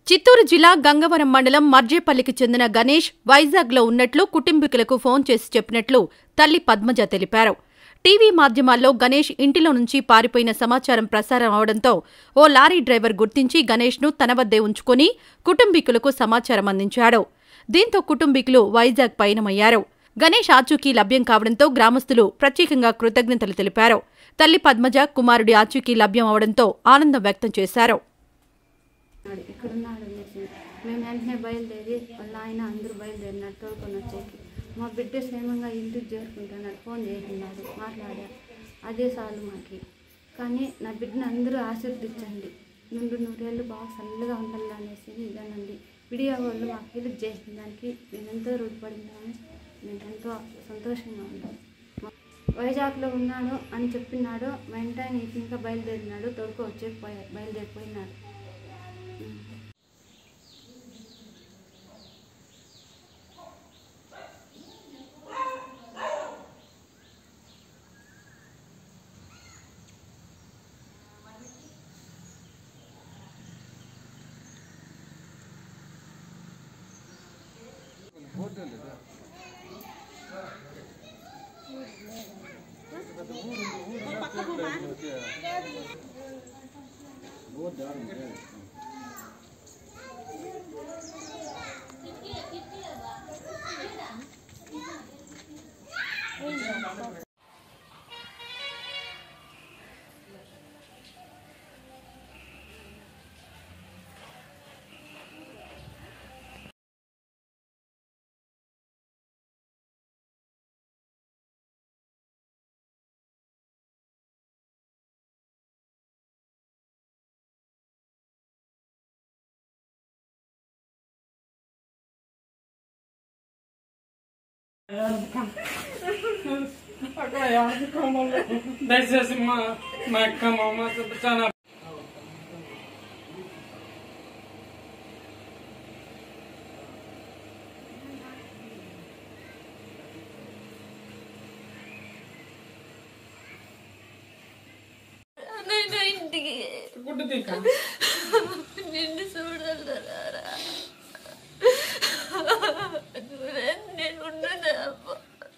చిత్తూరు జిల్లా గంగవరం మండలం మర్జేపల్లికి చెందిన గణేష్ వైజాగ్లో ఉన్నట్లు కుటుంబీకులకు ఫోన్ చేసి చెప్పినట్లు తల్లి పద్మజ తెలిపారు టీవీ మాధ్యమాల్లో గణేష్ ఇంటిలో నుంచి పారిపోయిన సమాచారం ప్రసారం అవడంతో ఓ లారీ డ్రైవర్ గుర్తించి గణేష్ను తన వద్దే ఉంచుకుని కుటుంబీకులకు సమాచారం అందించాడు దీంతో కుటుంబీకులు వైజాగ్ పయనమయ్యారు గణేష్ ఆచూకీ లభ్యం కావడంతో గ్రామస్తులు ప్రత్యేకంగా కృతజ్ఞతలు తెలిపారు తల్లి పద్మజ కుమారుడి ఆచూకీ లభ్యం అవడంతో ఆనందం వ్యక్తం చేశారు ఉన్నాడు ఇక్కడున్నాడు అనేసి మేము వెంటనే బయలుదేరి వాళ్ళ ఆయన అందరూ బయలుదేరినాడు తోడుకొని వచ్చేకి మా బిడ్డ క్షేమంగా ఇంటికి చేరుకుంటున్నాడు ఫోన్ చేసినాడు మాట్లాడా అదే చాలు మాకి కానీ నా బిడ్డను అందరూ ఆశీర్వదించండి నుండి నూరేళ్ళు బాగా చల్లగా ఉండాలి అనేసి ఇదేనండి వీడియో వాళ్ళు మాకు హెల్ప్ చేసిన దానికి మేము ఎంతో రుణపడినాము మేము ఎంతో సంతోషంగా ఉన్నాం వైజాగ్లో ఉన్నాను అని చెప్పినాడు వెంటనే ఇంకా బయలుదేరినాడు తోడుకు వచ్చే పోయాడు బయలుదేరిపోయినాడు అక్కడ ఆడుకోమని దయచేసి మా మా అక్క మా అమ్మ చాలా నేను ఇంటికి గుడ్డు తీక నిన్ను చూడాలరా నేను ఉండను అమ్మ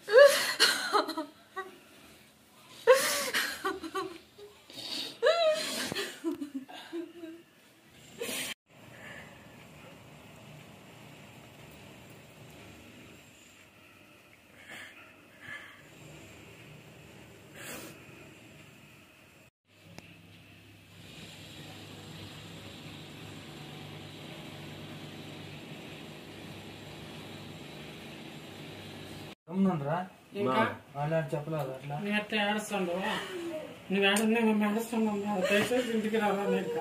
గమ్మునుండ్రా ఇంకా వాళ్ళు చెప్పలేదు అట్లా నీ అత్త ఏడుస్తాడు నువ్వు ఏడున్నా మేము ఏడుస్తున్నాం దయచేసి ఇంటికి రావా నేను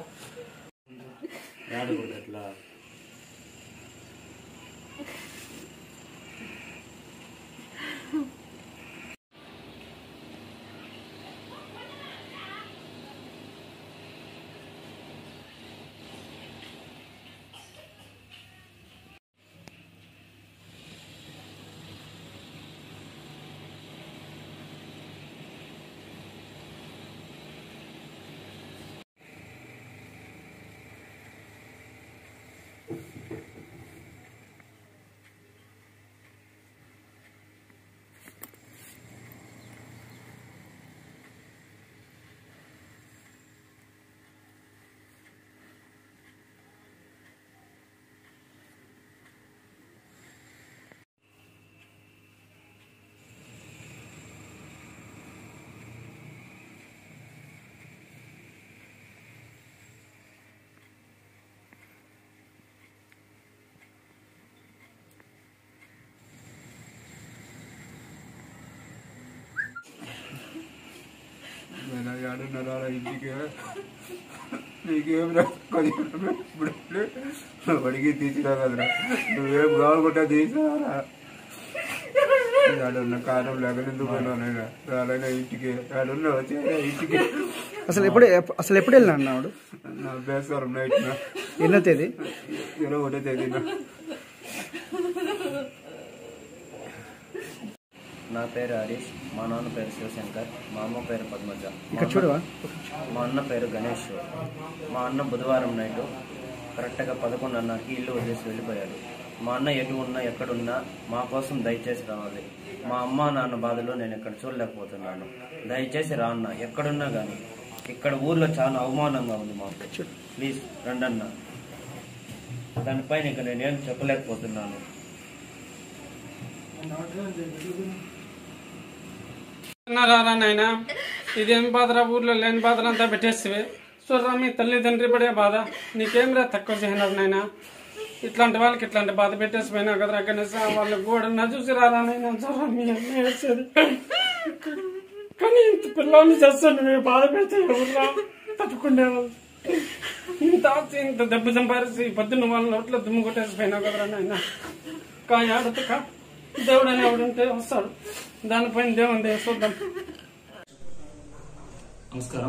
నేను ఏడున్నారా ఇంటికి నీకేం రా కొంచెం ఇప్పుడు బడికి తీసిరా కదరా నువ్వేం కావాలనుకుంటా తీసారా ఆడున్న కారం లేక ఎందుకు పోయినా రాలైనా ఇంటికి ఆడున్నా వచ్చేనా ఇంటికి అసలు ఎప్పుడు ఎప్ప- అసలు ఎప్పుడు వెళ్ళినా అన్నాడు నా బేస్వరం నైట్ ఎన్నో తేదీ ఇరవై ఒకటో తేదీన నా పేరు హరీష్ మా నాన్న పేరు శివశంకర్ మా అమ్మ పేరు పద్మజ మా ఇక్కడ అన్న- చూడవా మా అన్న పేరు గణేష్ మా అన్న బుధవారం నైట్ కరెక్ట్గా పదకొండున్నరకి ఇల్లు వదిలేసి వెళ్ళిపోయాడు మా అన్న ఎటు ఉన్నా ఎక్కడున్నా మా కోసం దయచేసి రావాలి మా అమ్మ నాన్న బాధలో నేను ఇక్కడ చూడలేకపోతున్నాను దయచేసి రాన్న ఎక్కడున్నా కానీ ఇక్కడ ఊర్లో చాలా అవమానంగా ఉంది మాకు ప్లీజ్ రండన్న దానిపైన ఇక నేనేం చెప్పలేకపోతున్నాను రారా నాయనా ఇదేం బాధరా ఊర్లో లేని బాధలు అంతా పెట్టేస్తే చూడరా మీ తల్లిదండ్రి పడే బాధ నీకేం రా తక్కువ చేయన్నారు నాయనా ఇట్లాంటి వాళ్ళకి ఇట్లాంటి బాధ పెట్టేసి పోయినా కదరా గణేశ వాళ్ళ గోడన్నా చూసి రారా నాయనా చూడరా మీ అన్న వేసేది కానీ ఇంత పిల్లల్ని చేస్తాను మేము బాధ పెడితే ఎవరురా తట్టుకునేవాళ్ళు ఇంత ఆస్తి ఇంత దెబ్బ సంపాదించి పొద్దున్న వాళ్ళ నోట్లో దుమ్ము కొట్టేసి పోయినా కదరా నాయనా కానీ ఆడతక దేవుడు అని ఎవడుంటే వస్తాడు దానిపైన దేవుని చూద్దాం నమస్కారం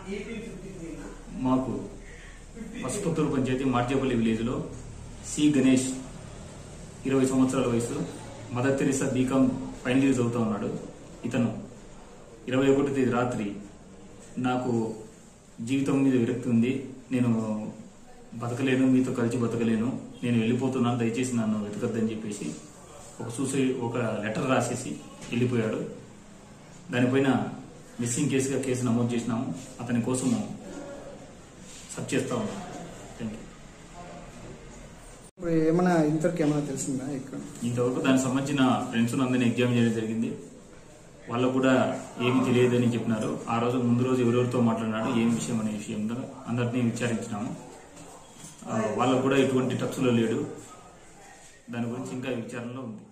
మాకు పసుపుత్తూరు పంచాయతీ మార్జేపల్లి విలేజ్లో సి గణేష్ ఇరవై సంవత్సరాల వయసు Mother Teresa BCom final year చదువుతూ ఉన్నాడు ఇతను ఇరవై ఒకటి తేదీ రాత్రి నాకు జీవితం మీద విరక్తి ఉంది నేను బతకలేను మీతో కలిసి బతకలేను నేను వెళ్ళిపోతున్నాను దయచేసి నన్ను వెతకద్దని చెప్పేసి ఒక సూసైడ్ ఒక లెటర్ రాసేసి వెళ్ళిపోయాడు దానిపైన మిస్సింగ్ కేసుగా కేసు నమోదు చేసినాము అతని కోసము సర్చ్ చేస్తా ఉన్నాం థ్యాంక్ యూ ఇప్పుడు ఏమైనా ఇంతవరకు ఏమైనా తెలిసిందా ఇక్కడ ఇంతవరకు దానికి సంబంధించిన ఫ్రెండ్స్ అందరినీ ఎగ్జామ్ చేయడం జరిగింది వాళ్ళకు కూడా ఏమీ తెలియదని చెప్పినారు ఆ రోజు ముందు రోజు ఎవరెవరితో మాట్లాడినాడు ఏం విషయం అనే విషయం మీద అందరినీ విచారించినాము ఆ, వాళ్ళకు కూడా ఎటువంటి టచ్లో లేడు దాని గురించి ఇంకా విచారణలో ఉంది